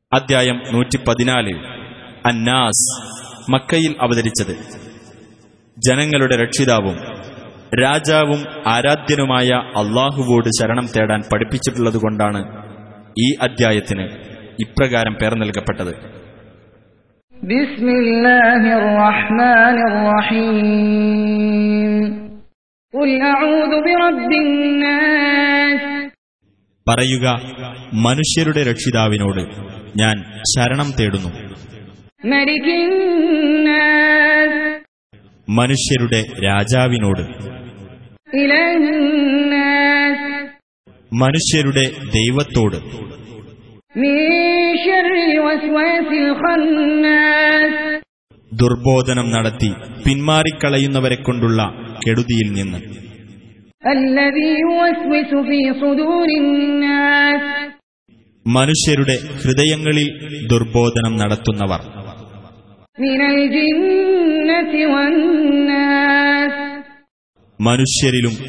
അദ്ധ്യായം നൂറ്റി പതിനാല് അന്നാസ് മക്കയിൽ അവതരിച്ചത് ജനങ്ങളുടെ രക്ഷിതാവും രാജാവും ആരാധ്യനുമായ അള്ളാഹുവോട് ശരണം തേടാൻ പഠിപ്പിച്ചിട്ടുള്ളതുകൊണ്ടാണ് ഈ അദ്ധ്യായത്തിന് ഇപ്രകാരം പേർ നൽകപ്പെട്ടത് بسم الله الرحمن الرحيم قل أعوذ برب الناس പറയുക മനുഷ്യരുടെ രക്ഷിതാവിനോട് ഞാൻ ശരണം തേടുന്നു ملك الناس മനുഷ്യരുടെ രാജാവിനോട് إله الناس മനുഷ്യരുടെ ദൈവത്തോട് من شر الوسواس الخناس ദുർബോധനം നടത്തി പിന്മാറിക്കളയുന്നവരെ കൊണ്ടുള്ള കെടുതിയിൽ നിന്ന് الذي يوسوس في صدور الناس മനുഷ്യരുടെ ഹൃദയങ്ങളിൽ ദുർബോധനം നടത്തുന്നവർ من الجنة والناس മനുഷ്യരിലും